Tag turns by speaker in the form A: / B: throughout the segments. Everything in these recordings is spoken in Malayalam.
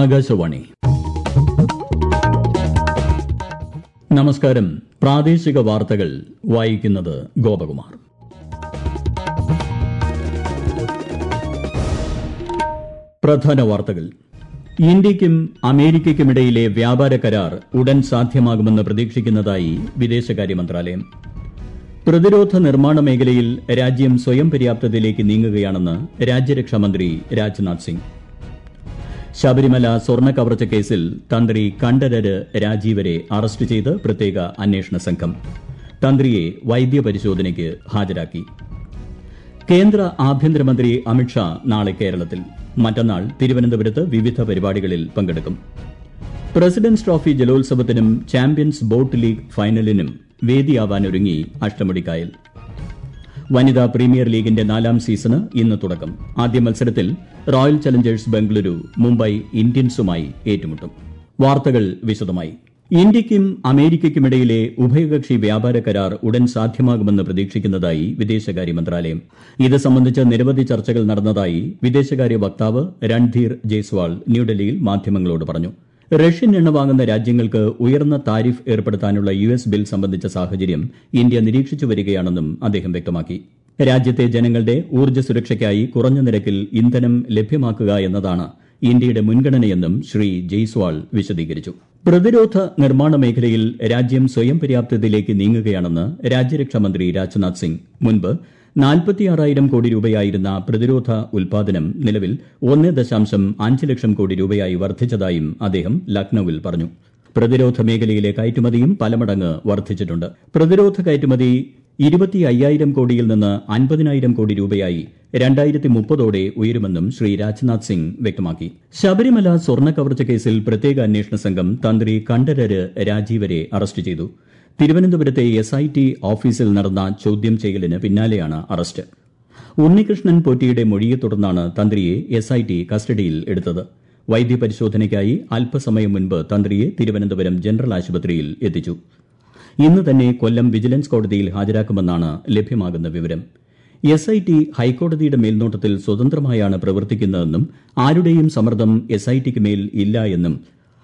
A: ആകാശവാണി നമസ്കാരം പ്രാദേശിക വാർത്തകൾ വായിക്കുന്നത് ഗോപകുമാർ പ്രധാന വാർത്തകൾ ഇന്ത്യയ്ക്കും അമേരിക്കയ്ക്കുമിടയിലെ വ്യാപാര കരാർ ഉടൻ സാധ്യമാകുമെന്ന് പ്രതീക്ഷിക്കുന്നതായി വിദേശകാര്യ മന്ത്രാലയം പ്രതിരോധ നിർമ്മാണ മേഖലയിൽ രാജ്യം സ്വയം പര്യാപ്തതയിലേക്ക് നീങ്ങുകയാണെന്ന് രാജ്യരക്ഷാമന്ത്രി രാജ്നാഥ് സിംഗ് ശബരിമല സ്വർണ്ണ കവർച്ച കേസിൽ തന്ത്രി കണ്ഠരര് രാജീവരെ അറസ്റ്റ് ചെയ്ത് പ്രത്യേക അന്വേഷണ സംഘം തന്ത്രിയെ വൈദ്യപരിശോധനയ്ക്ക് ഹാജരാക്കി കേന്ദ്ര ആഭ്യന്തരമന്ത്രി അമിത്ഷാ നാളെ കേരളത്തിൽ മറ്റന്നാൾ തിരുവനന്തപുരത്ത് വിവിധ പരിപാടികളിൽ പങ്കെടുക്കും പ്രസിഡന്റ്സ് ട്രോഫി ജലോത്സവത്തിനും ചാമ്പ്യൻസ് ബോട്ട് ലീഗ് ഫൈനലിനും വേദിയാവാനൊരുങ്ങി അഷ്ടമുടിക്കായൽ വനിതാ പ്രീമിയർ ലീഗിന്റെ നാലാം സീസണ് ഇന്ന് തുടക്കം ആദ്യ മത്സരത്തിൽ റോയൽ ചലഞ്ചേഴ്സ് ബംഗളൂരു മുംബൈ ഇന്ത്യൻസുമായി ഏറ്റുമുട്ടും വാർത്തകൾ വിശദമായി ഇന്ത്യയ്ക്കും അമേരിക്കയ്ക്കുമിടയിലെ ഉഭയകക്ഷി വ്യാപാര കരാർ ഉടൻ സാധ്യമാകുമെന്ന് പ്രതീക്ഷിക്കുന്നതായി വിദേശകാര്യ മന്ത്രാലയം ഇത് സംബന്ധിച്ച് നിരവധി ചർച്ചകൾ നടന്നതായി വിദേശകാര്യ വക്താവ് രൺധീർ ജയ്സ്വാൾ ന്യൂഡൽഹിയിൽ മാധ്യമങ്ങളോട് പറഞ്ഞു റഷ്യൻ എണ്ണ വാങ്ങുന്ന രാജ്യങ്ങൾക്ക് ഉയർന്ന താരിഫ് ഏർപ്പെടുത്താനുള്ള യു എസ് ബിൽ സംബന്ധിച്ച സാഹചര്യം ഇന്ത്യ നിരീക്ഷിച്ചു വരികയാണെന്നും അദ്ദേഹം വ്യക്തമാക്കി രാജ്യത്തെ ജനങ്ങളുടെ ഊർജ്ജ സുരക്ഷയ്ക്കായി കുറഞ്ഞ നിരക്കിൽ ഇന്ധനം ലഭ്യമാക്കുക എന്നതാണ് ഇന്ത്യയുടെ മുൻഗണനയെന്നും ശ്രീ ജയ്സ്വാൾ വിശദീകരിച്ചു പ്രതിരോധ നിർമ്മാണ മേഖലയിൽ രാജ്യം സ്വയം പര്യാപ്തതയിലേക്ക് നീങ്ങുകയാണെന്ന് രാജ്യരക്ഷാമന്ത്രി രാജ്നാഥ് സിംഗ് മുൻപ് നാൽപ്പത്തിയാറായിരം കോടി രൂപയായിരുന്ന പ്രതിരോധ ഉൽപാദനം നിലവിൽ ഒന്ന് ദശാംശം അഞ്ച് ലക്ഷം കോടി രൂപയായി വർദ്ധിച്ചതായും അദ്ദേഹം ലക്നൌവിൽ പറഞ്ഞു പ്രതിരോധ മേഖലയിലെ കയറ്റുമതിയും പലമടങ്ങ് വർദ്ധിച്ചിട്ടുണ്ട് പ്രതിരോധ കയറ്റുമതി ഇരുപത്തി അയ്യായിരം കോടിയിൽ നിന്ന് അൻപതിനായിരം കോടി രൂപയായി രണ്ടായിരത്തി മുപ്പതോടെ ഉയരുമെന്നും ശ്രീ രാജ്നാഥ് സിംഗ് വ്യക്തമാക്കി ശബരിമല സ്വർണ്ണ കവർച്ച കേസിൽ പ്രത്യേക അന്വേഷണ സംഘം തന്ത്രി കണ്ഠരര് രാജീവരെ അറസ്റ്റ് ചെയ്തു തിരുവനന്തപുരത്തെ എസ് ഐ ടി ഓഫീസിൽ നടന്ന ചോദ്യം ചെയ്യലിന് പിന്നാലെയാണ് അറസ്റ്റ് ഉണ്ണികൃഷ്ണൻ പോറ്റിയുടെ മൊഴിയെ തുടർന്നാണ് തന്ത്രിയെ എസ് ഐ ടി കസ്റ്റഡിയിൽ എടുത്തത് വൈദ്യപരിശോധനയ്ക്കായി അല്പസമയം മുൻപ് തന്ത്രിയെ തിരുവനന്തപുരം ജനറൽ ആശുപത്രിയിൽ എത്തിച്ചു ഇന്ന് തന്നെ കൊല്ലം വിജിലൻസ് കോടതിയിൽ ഹാജരാക്കുമെന്നാണ് ലഭ്യമാകുന്ന വിവരം എസ് ഐ ടി ഹൈക്കോടതിയുടെ മേൽനോട്ടത്തിൽ സ്വതന്ത്രമായാണ് പ്രവർത്തിക്കുന്നതെന്നും ആരുടെയും സമ്മർദ്ദം എസ് ഐ ടിക്ക് മേൽ ഇല്ല എന്നും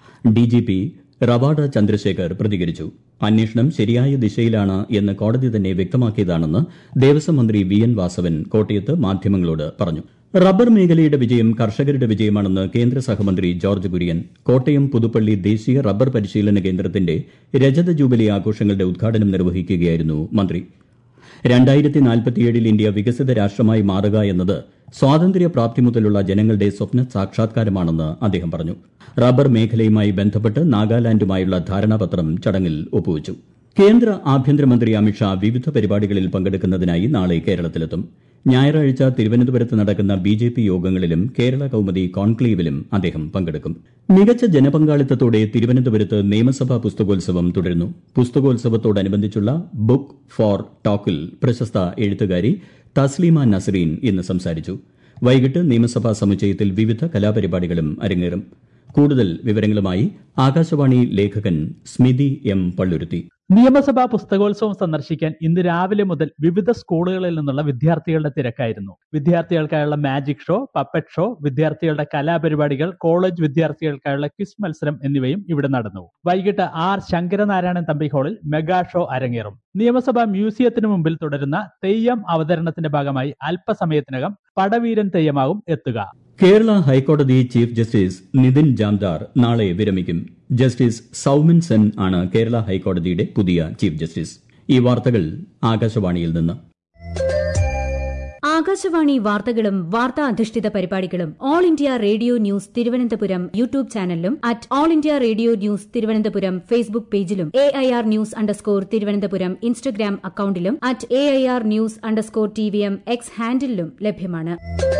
A: ഡിജിപി റവാഡ ചന്ദ്രശേഖർ പ്രതികരിച്ചു അന്വേഷണം ശരിയായ ദിശയിലാണ് എന്ന് കോടതി തന്നെ വ്യക്തമാക്കിയതാണെന്ന് ദേവസ്വം മന്ത്രി വി എൻ വാസവൻ കോട്ടയത്ത് മാധ്യമങ്ങളോട് പറഞ്ഞു റബ്ബർ മേഖലയുടെ വിജയം കർഷകരുടെ വിജയമാണെന്ന് കേന്ദ്ര സഹമന്ത്രി ജോർജ് കുര്യൻ കോട്ടയം പുതുപ്പള്ളി ദേശീയ റബ്ബർ പരിശീലന കേന്ദ്രത്തിന്റെ രജത ജൂബിലി ആഘോഷങ്ങളുടെ ഉദ്ഘാടനം നിർവഹിക്കുകയായിരുന്നു മന്ത്രി രണ്ടായിരത്തി നാൽപ്പത്തിയേഴിൽ ഇന്ത്യ വികസിത രാഷ്ട്രമായി മാറുക എന്നത് സ്വാതന്ത്ര്യപ്രാപ്തി മുതലുള്ള ജനങ്ങളുടെ സ്വപ്ന സാക്ഷാത്കാരമാണെന്ന് അദ്ദേഹം പറഞ്ഞു റബ്ബർ മേഖലയുമായി ബന്ധപ്പെട്ട് നാഗാലാൻഡുമായുള്ള ധാരണാപത്രം ചടങ്ങിൽ ഒപ്പുവച്ചു കേന്ദ്ര ആഭ്യന്തരമന്ത്രി അമിത്ഷാ വിവിധ പരിപാടികളിൽ പങ്കെടുക്കുന്നതിനായി നാളെ കേരളത്തിലെത്തും ഞായറാഴ്ച തിരുവനന്തപുരത്ത് നടക്കുന്ന ബി ജെ പി യോഗങ്ങളിലും കേരള കൌമുദി കോൺക്ലേവിലും അദ്ദേഹം പങ്കെടുക്കും മികച്ച ജനപങ്കാളിത്തത്തോടെ തിരുവനന്തപുരത്ത് നിയമസഭാ പുസ്തകോത്സവം തുടരുന്നു പുസ്തകോത്സവത്തോടനുബന്ധിച്ചുള്ള ബുക്ക് ഫോർ ടോക്കിൽ പ്രശസ്ത എഴുത്തുകാരി തസ്ലീമ നസറീൻ ഇന്ന് സംസാരിച്ചു വൈകിട്ട് നിയമസഭാ സമുച്ചയത്തിൽ വിവിധ കലാപരിപാടികളും അരങ്ങേറും കൂടുതൽ വിവരങ്ങളുമായി ആകാശവാണി ലേഖകൻ സ്മിതി എം പള്ളുരുത്തി
B: നിയമസഭാ പുസ്തകോത്സവം സന്ദർശിക്കാൻ ഇന്ന് രാവിലെ മുതൽ വിവിധ സ്കൂളുകളിൽ നിന്നുള്ള വിദ്യാർത്ഥികളുടെ തിരക്കായിരുന്നു വിദ്യാർത്ഥികൾക്കായുള്ള മാജിക് ഷോ പപ്പറ്റ് ഷോ വിദ്യാർത്ഥികളുടെ കലാപരിപാടികൾ കോളേജ് വിദ്യാർത്ഥികൾക്കായുള്ള ക്വിസ് മത്സരം എന്നിവയും ഇവിടെ നടന്നു വൈകിട്ട് ആർ ശങ്കരനാരായണൻ തമ്പി ഹാളിൽ മെഗാ ഷോ അരങ്ങേറും നിയമസഭാ മ്യൂസിയത്തിന് മുമ്പിൽ തുടരുന്ന തെയ്യം അവതരണത്തിന്റെ ഭാഗമായി അല്പസമയത്തിനകം പടവീരൻ തെയ്യമാവും എത്തുക
A: കേരള ഹൈക്കോടതി ചീഫ് ജസ്റ്റിസ് നിതിൻ ജാംദാർ നാളെ വിരമിക്കും ജസ്റ്റിസ് സൌമിൻ സെൻ ആണ് കേരള ഹൈക്കോടതിയുടെ പുതിയ ചീഫ് ജസ്റ്റിസ് ഈ വാർത്തകൾ ആകാശവാണിയിൽ നിന്ന്
C: ആകാശവാണി വാർത്തകളും വാർത്താ അധിഷ്ഠിത പരിപാടികളും All India Radio News Thiruvananthapuram YouTube ചാനലിലും at All India Radio News Thiruvananthapuram Facebook പേജിലും A I R news underscore Thiruvananthapuram Instagram അക്കൌണ്ടിലും at A I R news underscore T V M X ഹാൻഡിലും ലഭ്യമാണ്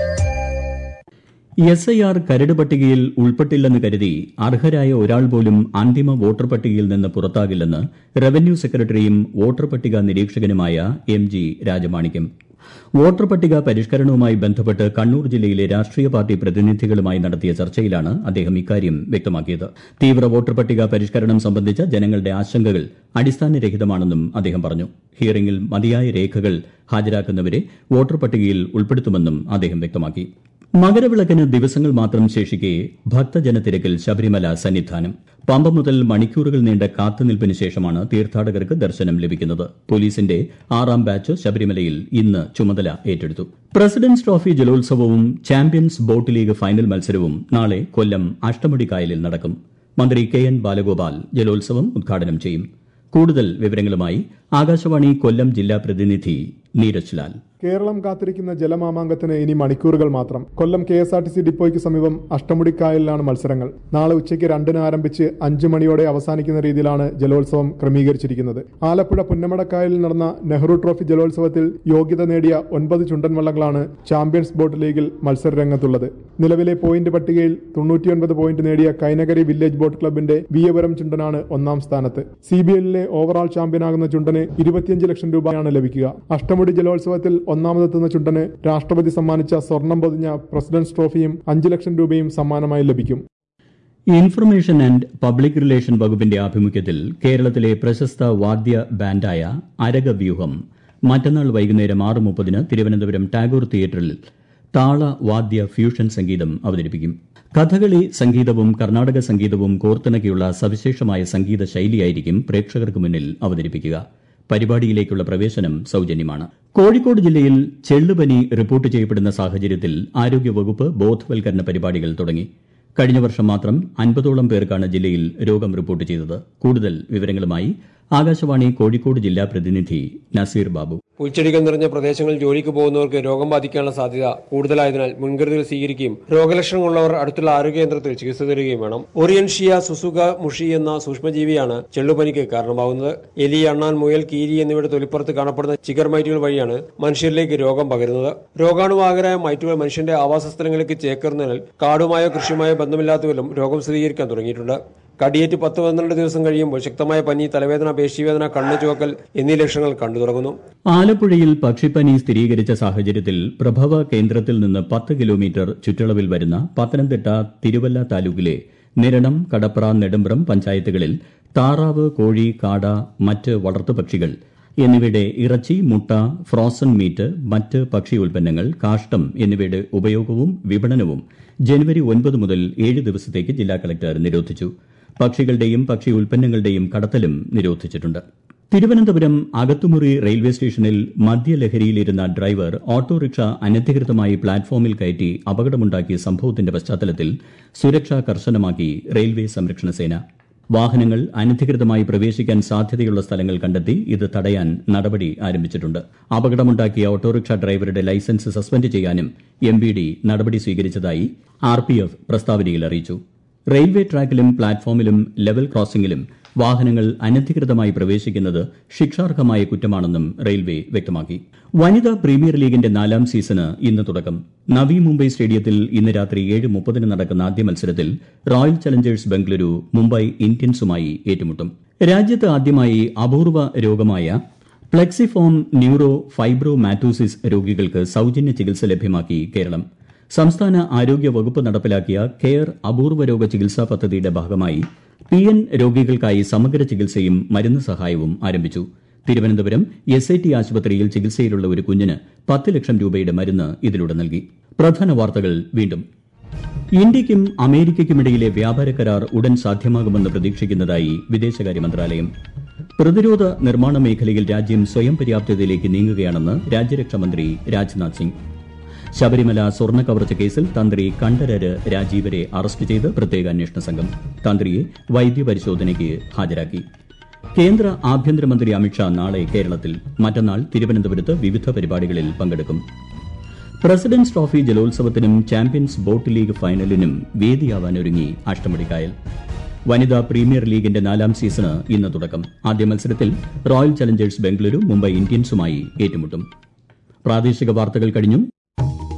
A: എസ് ഐ ആർ കരട് പട്ടികയിൽ ഉൾപ്പെട്ടില്ലെന്ന് കരുതി അർഹരായ ഒരാൾ പോലും അന്തിമ വോട്ടർ പട്ടികയിൽ നിന്ന് പുറത്താകില്ലെന്ന് റവന്യൂ സെക്രട്ടറിയും വോട്ടർ പട്ടിക നിരീക്ഷകനുമായ എം ജി രാജമാണിക്യം വോട്ടർ പട്ടിക പരിഷ്കരണവുമായി ബന്ധപ്പെട്ട് കണ്ണൂർ ജില്ലയിലെ രാഷ്ട്രീയ പാർട്ടി പ്രതിനിധികളുമായി നടത്തിയ ചർച്ചയിലാണ് അദ്ദേഹം ഇക്കാര്യം വ്യക്തമാക്കിയത് തീവ്ര വോട്ടർ പട്ടിക പരിഷ്കരണം സംബന്ധിച്ച ജനങ്ങളുടെ ആശങ്കകൾ അടിസ്ഥാനരഹിതമാണെന്നും അദ്ദേഹം പറഞ്ഞു ഹിയറിംഗിൽ മതിയായ രേഖകൾ ഹാജരാക്കുന്നവരെ വോട്ടർ പട്ടികയിൽ ഉൾപ്പെടുത്തുമെന്നും അദ്ദേഹം വ്യക്തമാക്കി മകരവിളക്കിന് ദിവസങ്ങൾ മാത്രം ശേഷിക്കെ ഭക്തജനത്തിരക്കിൽ ശബരിമല സന്നിധാനം പമ്പ മുതൽ മണിക്കൂറുകൾ നീണ്ട കാത്തുനിൽപ്പിന് ശേഷമാണ് തീർത്ഥാടകർക്ക് ദർശനം ലഭിക്കുന്നത് പോലീസിന്റെ ആറാം ബാച്ച് ശബരിമലയിൽ ഇന്ന് ചുമതല ഏറ്റെടുത്തു പ്രസിഡന്റ്സ് ട്രോഫി ജലോത്സവവും ചാമ്പ്യൻസ് ബോട്ട് ലീഗ് ഫൈനൽ മത്സരവും നാളെ കൊല്ലം അഷ്ടമുടി കായലിൽ നടക്കും മന്ത്രി കെ എൻ ബാലഗോപാൽ ജലോത്സവം ഉദ്ഘാടനം ചെയ്യും കൂടുതൽ വിവരങ്ങളുമായി ആകാശവാണി കൊല്ലം ജില്ലാ പ്രതിനിധി നീരജ് ലാൽ
D: കേരളം കാത്തിരിക്കുന്ന ജലമാമാങ്കത്തിന് ഇനി മണിക്കൂറുകൾ മാത്രം Kollam K S R T C ഡിപ്പോയ്ക്ക് സമീപം അഷ്ടമുടിക്കായലിലാണ് മത്സരങ്ങൾ നാളെ ഉച്ചയ്ക്ക് രണ്ടിന് ആരംഭിച്ച് അഞ്ചു മണിയോടെ അവസാനിക്കുന്ന രീതിയിലാണ് ജലോത്സവം ക്രമീകരിച്ചിരിക്കുന്നത് ആലപ്പുഴ പുന്നമടക്കായലിൽ നടന്ന നെഹ്റു ട്രോഫി ജലോത്സവത്തിൽ യോഗ്യത നേടിയ ഒൻപത് ചുണ്ടൻ വള്ളങ്ങളാണ് ചാമ്പ്യൻസ് ബോട്ട് ലീഗിൽ മത്സര രംഗത്തുള്ളത് നിലവിലെ പോയിന്റ് പട്ടികയിൽ തൊണ്ണൂറ്റിയൊൻപത് പോയിന്റ് നേടിയ കൈനകരി വില്ലേജ് ബോട്ട് ക്ലബിന്റെ വിയപുരം ചുണ്ടനാണ് ഒന്നാം സ്ഥാനത്ത് സി ബി എല്ലിലെ ഓവറാൾ ചാമ്പ്യനാകുന്ന ചുണ്ടന് ഇരുപത്തിയഞ്ച് ലക്ഷം രൂപയാണ് ലഭിക്കുക അഷ്ടമുടി ജലോത്സവത്തിൽ ഒന്നാമതെത്തുന്ന ചുണ്ടന് രാഷ്ട്രപതി സമ്മാനിച്ച സ്വർണം പൊതിഞ്ഞ പ്രസിഡന്റ്സ് ട്രോഫിയും അഞ്ച് ലക്ഷം രൂപയും സമ്മാനമായി ലഭിക്കും
A: ഇൻഫർമേഷൻ ആൻഡ് പബ്ലിക് റിലേഷൻ വകുപ്പിന്റെ ആഭിമുഖ്യത്തിൽ കേരളത്തിലെ പ്രശസ്ത വാദ്യ ബാൻഡായ അരകവ്യൂഹം മറ്റന്നാൾ വൈകുന്നേരം ആറ് മുപ്പതിന് തിരുവനന്തപുരം ടാഗോർ തിയേറ്ററിൽ താള വാദ്യ ഫ്യൂഷൻ സംഗീതം അവതരിപ്പിക്കും കഥകളി സംഗീതവും കർണാടക സംഗീതവും കോർത്തിണക്കിയുള്ള സവിശേഷമായ സംഗീത ശൈലിയായിരിക്കും പ്രേക്ഷകർക്ക് മുന്നിൽ അവതരിപ്പിക്കുക പരിപാടിയിലേക്കുള്ള പ്രവേശനം സൌജന്യമാണ് കോഴിക്കോട് ജില്ലയിൽ ചെള്ളുപനി റിപ്പോർട്ട് ചെയ്യപ്പെടുന്ന സാഹചര്യത്തിൽ ആരോഗ്യവകുപ്പ് ബോധവൽക്കരണ പരിപാടികൾ തുടങ്ങി കഴിഞ്ഞ വർഷം മാത്രം അൻപതോളം പേർക്കാണ് ജില്ലയിൽ രോഗം റിപ്പോർട്ട് ചെയ്തത് കൂടുതൽ വിവരങ്ങളുമായി ആകാശവാണി കോഴിക്കോട് ജില്ലാ പ്രതിനിധി നസീർ ബാബു
E: പുൽച്ചെടികൾ നിറഞ്ഞ പ്രദേശങ്ങളിൽ ജോലിക്ക് പോകുന്നവർക്ക് രോഗം ബാധിക്കാനുള്ള സാധ്യത കൂടുതലായതിനാൽ മുൻകരുതൽ സ്വീകരിക്കുകയും രോഗലക്ഷണങ്ങളുള്ളവർ അടുത്തുള്ള ആരോഗ്യ കേന്ദ്രത്തിൽ ചികിത്സ തരികയും വേണം ഓറിയൻഷിയ സുസുക മുഷി എന്ന സൂക്ഷ്മജീവിയാണ് ചെള്ളുപനിക്ക് കാരണമാകുന്നത് എലി അണ്ണാൻ മുയൽ കീരി എന്നിവയുടെ തൊലിപ്പുറത്ത് കാണപ്പെടുന്ന ചിഗർ മൈറ്റുകൾ വഴിയാണ് മനുഷ്യരിലേക്ക് രോഗം പകരുന്നത് രോഗാണുവാഹകരായ മൈറ്റുകൾ മനുഷ്യന്റെ ആവാസ സ്ഥലങ്ങളിലേക്ക് ചേക്കേറുന്നതിനാൽ കാടുമായോ കൃഷിയുമായോ ബന്ധമില്ലാത്തവരും രോഗം സ്ഥിരീകരിക്കാൻ തുടങ്ങിയിട്ടുണ്ട് കടിയേറ്റ് പത്ത് പന്ത്രണ്ട് ദിവസം കഴിയുമ്പോൾ ശക്തമായ പനി തലവേദന പേശിവേദന കണ്ണു ചുവക്കൽ എന്നീ ലക്ഷണങ്ങൾ കണ്ടു തുടങ്ങുന്നു
A: ആലപ്പുഴയിൽ പക്ഷിപ്പനി സ്ഥിരീകരിച്ച സാഹചര്യത്തിൽ പ്രഭവ കേന്ദ്രത്തിൽ നിന്ന് പത്ത് കിലോമീറ്റർ ചുറ്റളവിൽ വരുന്ന പത്തനംതിട്ട തിരുവല്ല താലൂക്കിലെ നിരണം കടപ്ര നെടുമ്പ്രം പഞ്ചായത്തുകളിൽ താറാവ് കോഴി കാട മറ്റ് വളർത്തുപക്ഷികൾ എന്നിവയുടെ ഇറച്ചി മുട്ട ഫ്രോസൺ മീറ്റ് മറ്റ് ഭക്ഷ്യ ഉൽപ്പന്നങ്ങൾ കാഷ്ടം എന്നിവയുടെ ഉപയോഗവും വിപണനവും ജനുവരി ഒൻപത് മുതൽ ഏഴ് ദിവസത്തേക്ക് ജില്ലാ കളക്ടർ നിരോധിച്ചു പക്ഷികളുടെയും പക്ഷി ഉൽപ്പന്നങ്ങളുടെയും കടത്തലും നിരോധിച്ചിട്ടുണ്ട് തിരുവനന്തപുരം അകത്തുമുറി റെയിൽവേ സ്റ്റേഷനിൽ മദ്യലഹരിയിലിരുന്ന ഡ്രൈവർ ഓട്ടോറിക്ഷ അനധികൃതമായി പ്ലാറ്റ്ഫോമിൽ കയറ്റി അപകടമുണ്ടാക്കിയ സംഭവത്തിന്റെ പശ്ചാത്തലത്തിൽ സുരക്ഷ കർശനമാക്കി റെയിൽവേ സംരക്ഷണ സേന വാഹനങ്ങൾ അനധികൃതമായി പ്രവേശിക്കാൻ സാധ്യതയുള്ള സ്ഥലങ്ങൾ കണ്ടെത്തി ഇത് തടയാൻ നടപടി ആരംഭിച്ചിട്ടുണ്ട് അപകടമുണ്ടാക്കിയ ഓട്ടോറിക്ഷ ഡ്രൈവറുടെ ലൈസൻസ് സസ്പെൻഡ് ചെയ്യാനും എം നടപടി സ്വീകരിച്ചതായി ആർ പ്രസ്താവനയിൽ അറിയിച്ചു റെയിൽവേ ട്രാക്കിലും പ്ലാറ്റ്ഫോമിലും ലെവൽ ക്രോസിംഗിലും വാഹനങ്ങൾ അനധികൃതമായി പ്രവേശിക്കുന്നത് ശിക്ഷാർഹമായ കുറ്റമാണെന്നും റെയിൽവേ വ്യക്തമാക്കി വനിതാ പ്രീമിയർ ലീഗിന്റെ നാലാം സീസണ് ഇന്ന് തുടക്കം നവി മുംബൈ സ്റ്റേഡിയത്തിൽ ഇന്ന് രാത്രി ഏഴ് മുപ്പതിന് നടക്കുന്ന ആദ്യ മത്സരത്തിൽ റോയൽ ചലഞ്ചേഴ്സ് ബംഗളൂരു മുംബൈ ഇന്ത്യൻസുമായി ഏറ്റുമുട്ടും രാജ്യത്ത് ആദ്യമായി അപൂർവ രോഗമായ പ്ലെക്സിഫോം ന്യൂറോ ഫൈബ്രോമാറ്റോസിസ് രോഗികൾക്ക് സൌജന്യ ചികിത്സ ലഭ്യമാക്കി കേരളം സംസ്ഥാന ആരോഗ്യ വകുപ്പ് നടപ്പിലാക്കിയ കെയർ അപൂർവ രോഗ ചികിത്സാ പദ്ധതിയുടെ ഭാഗമായി പി എൻ രോഗികൾക്കായി സമഗ്ര ചികിത്സയും മരുന്ന് സഹായവും ആരംഭിച്ചു തിരുവനന്തപുരം എസ് ഐ ടി ആശുപത്രിയിൽ ചികിത്സയിലുള്ള ഒരു കുഞ്ഞിന് പത്ത് ലക്ഷം രൂപയുടെ മരുന്ന് ഇതിലൂടെ നൽകി പ്രധാന വാർത്തകൾ വീണ്ടും ഇന്ത്യയ്ക്കും അമേരിക്കയ്ക്കുമിടയിലെ വ്യാപാര കരാർ ഉടൻ സാധ്യമാകുമെന്ന് പ്രതീക്ഷിക്കുന്നതായി വിദേശകാര്യ മന്ത്രാലയം പ്രതിരോധ നിർമ്മാണ മേഖലയിൽ രാജ്യം സ്വയം പര്യാപ്തതയിലേക്ക് നീങ്ങുകയാണെന്ന് രാജ്യരക്ഷാമന്ത്രി രാജ്നാഥ് സിംഗ് ശബരിമല സ്വർണ്ണ കവർച്ച കേസിൽ തന്ത്രി കണ്ഠരര് രാജീവരെ അറസ്റ്റ് ചെയ്ത് പ്രത്യേക അന്വേഷണ സംഘം തന്ത്രിയെ വൈദ്യപരിശോധനയ്ക്ക് ഹാജരാക്കി കേന്ദ്ര ആഭ്യന്തരമന്ത്രി അമിത്ഷാ നാളെ കേരളത്തിൽ മറ്റന്നാൾ തിരുവനന്തപുരത്ത് വിവിധ പരിപാടികളിൽ പങ്കെടുക്കും പ്രസിഡന്റ്സ് ട്രോഫി ജലോത്സവത്തിനും ചാമ്പ്യൻസ് ബോട്ട് ലീഗ് ഫൈനലിനും വേദിയാവാനൊരുങ്ങി അഷ്ടമുടിക്കായൽ വനിതാ പ്രീമിയർ ലീഗിന്റെ നാലാം സീസണ് ഇന്ന് തുടക്കം ആദ്യ മത്സരത്തിൽ റോയൽ ചലഞ്ചേഴ്സ് ബംഗളൂരു മുംബൈ ഇന്ത്യൻസുമായി ഏറ്റുമുട്ടും പ്രാദേശിക വാർത്തകൾ കഴിഞ്ഞു